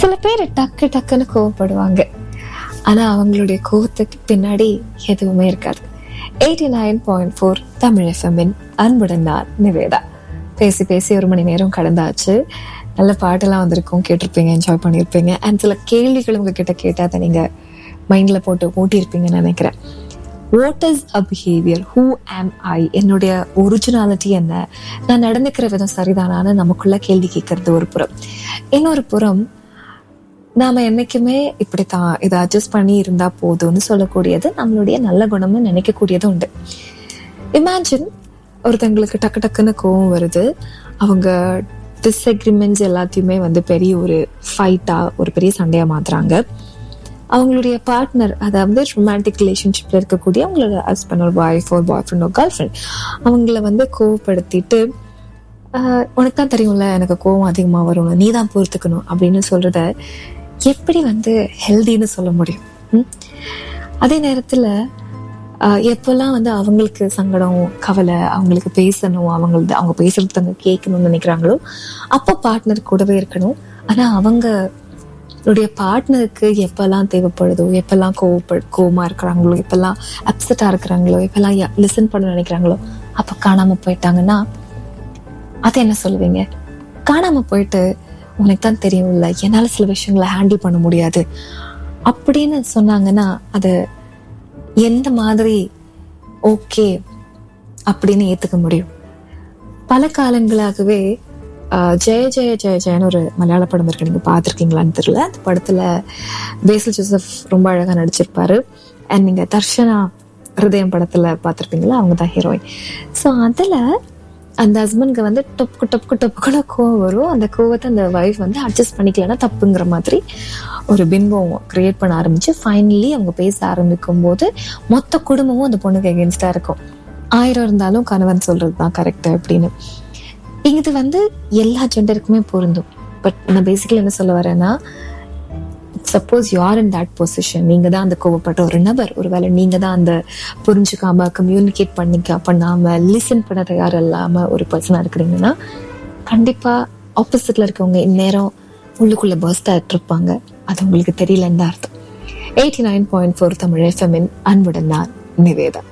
சில பேர் டக்கு டக்குன்னு கோவப்படுவாங்க ஆனா அவங்களுடைய கோவத்துக்கு பின்னாடி எதுவுமே இருக்காது eighty nine point four Tamil எஃப்எம்மின் அன்புடன் நான் நிவேதா பேசி பேசி ஒரு மணி நேரம் கடந்தாச்சு நல்ல பாட்டெல்லாம் வந்திருக்கும் கேட்டிருப்பீங்க என்ஜாய் பண்ணியிருப்பீங்க அண்ட் சில கேள்விகள் உங்ககிட்ட கேட்டால் அதை நீங்க மைண்ட்ல போட்டு ஓட்டியிருப்பீங்கன்னு நினைக்கிறேன் what is a behaviour who am I என்னுடைய ஒரிஜினாலிட்டி என்ன நான் நடந்துக்கிற விதம் சரிதானான்னு நமக்குள்ள கேள்வி கேட்கறது ஒரு புறம் இன்னொரு புறம் நாம என்னைக்குமே இப்படித்தான் இதை அட்ஜஸ்ட் பண்ணி இருந்தா போதும்னு சொல்லக்கூடியது நம்மளுடைய நல்ல குணம்னு நினைக்கக்கூடியது உண்டு இமேஜின் ஒருத்தங்களுக்கு டக்கு டக்குன்னு கோவம் வருது அவங்க டிஸ்அக்ரிமெண்ட்ஸ் எல்லாத்தையுமே வந்து பெரிய ஒரு ஃபைட்டா ஒரு பெரிய சண்டையா மாத்துறாங்க அவங்களுடைய பார்ட்னர் அதாவது ரொமான்டிக் ரிலேஷன்ஷிப்ல இருக்கக்கூடிய அவங்களோட ஹஸ்பண்ட் ஒரு ஒய்ஃப் ஒரு பாய் ஃப்ரெண்ட் ஒரு கேர்ள் ஃப்ரெண்ட் அவங்கள வந்து கோவப்படுத்திட்டு ஆஹ், உனக்கு தான் தெரியும்ல எனக்கு கோவம் அதிகமாக வரும் நீ தான் பொறுத்துக்கணும் அப்படின்னு சொல்றத எப்படி வந்து ஹெல்தின்னு சொல்ல முடியும் ம்? அதே நேரத்துல ஆஹ், எப்பெல்லாம் வந்து அவங்களுக்கு சங்கடம் கவலை அவங்களுக்கு பேசணும் அவங்களது அவங்க பேசுறது அவங்க கேட்கணும்னு நினைக்கிறாங்களோ அப்போ பார்ட்னர் கூடவே இருக்கணும் ஆனா அவங்க உடைய பார்ட்னருக்கு எப்பெல்லாம் தேவைப்படுதோ எப்பெல்லாம் கோவப்ப கோவமா இருக்கிறாங்களோ எப்பெல்லாம் அப்செட்டா இருக்கிறாங்களோ எப்பெல்லாம் லிசன் பண்ண நினைக்கிறாங்களோ அப்ப காணாம போயிட்டாங்கன்னா அது என்ன சொல்லுவீங்க காணாம போயிட்டு உனக்கு தான் தெரியும்ல என்னால சில விஷயங்களை ஹேண்டில் பண்ண முடியாது அப்படின்னு சொன்னாங்கன்னா அது எந்த மாதிரி ஓகே அப்படின்னு ஏத்துக்க முடியும் பல காலங்களாகவே ஆஹ், ஜெய ஜெய ஜெய ஜெயன்னு ஒரு மலையாள படம் இருக்கு நீங்க பார்த்துருக்கீங்களான்னு தெரியல அந்த படத்துல பேசல் ஜோசப் ரொம்ப அழகா நடிச்சிருப்பாரு அண்ட் நீங்க தர்ஷனா ஹிருதயம் படத்துல பார்த்துருப்பீங்களா அவங்க தான் ஹீரோயின் ஸோ அதுல அந்த ஹஸ்பண்ட்க்கு வந்து டொப்புக்கு டொப்புக்கு டொப்புக்குள்ள கோவம் வரும் அந்த கோவத்தை அந்த ஒய்ஃப் வந்து அட்ஜஸ்ட் பண்ணிக்கலன்னா தப்புங்கிற மாதிரி ஒரு பிம்பம் கிரியேட் பண்ண ஆரம்பிச்சு ஃபைனலி அவங்க பேச ஆரம்பிக்கும் போது மொத்த குடும்பமும் அந்த பொண்ணுக்கு எகென்ஸ்டா இருக்கும் ஆயிரம் இருந்தாலும் கணவன் சொல்றது தான் கரெக்ட் அப்படின்னு இது வந்து எல்லா ஜெண்டருக்குமே பொருந்தும் பட் நான் பேசிக்கலி என்ன சொல்ல வரேன்னா சப்போஸ் யார் இன் தட் பொசிஷன் நீங்க தான் அந்த கோவப்பட்ட ஒரு நபர் ஒருவேளை நீங்க தான் அந்த புரிஞ்சுக்காம கம்யூனிகேட் பண்ணிக்க பண்ணாம லிசன் பண்ண தயார் இல்லாம ஒரு பர்சனா இருக்கிறீங்கன்னா கண்டிப்பா ஆப்போசிட்ல இருக்கவங்க இந்நேரம் உள்ளுக்குள்ள பர்ஸ்ட் ஆகிட்டு இருப்பாங்க அது உங்களுக்கு தெரியலன்னு தான் அர்த்தம் eighty nine point four Tamil எஃப்எம்மின் அன்புடன் நான் நிவேதா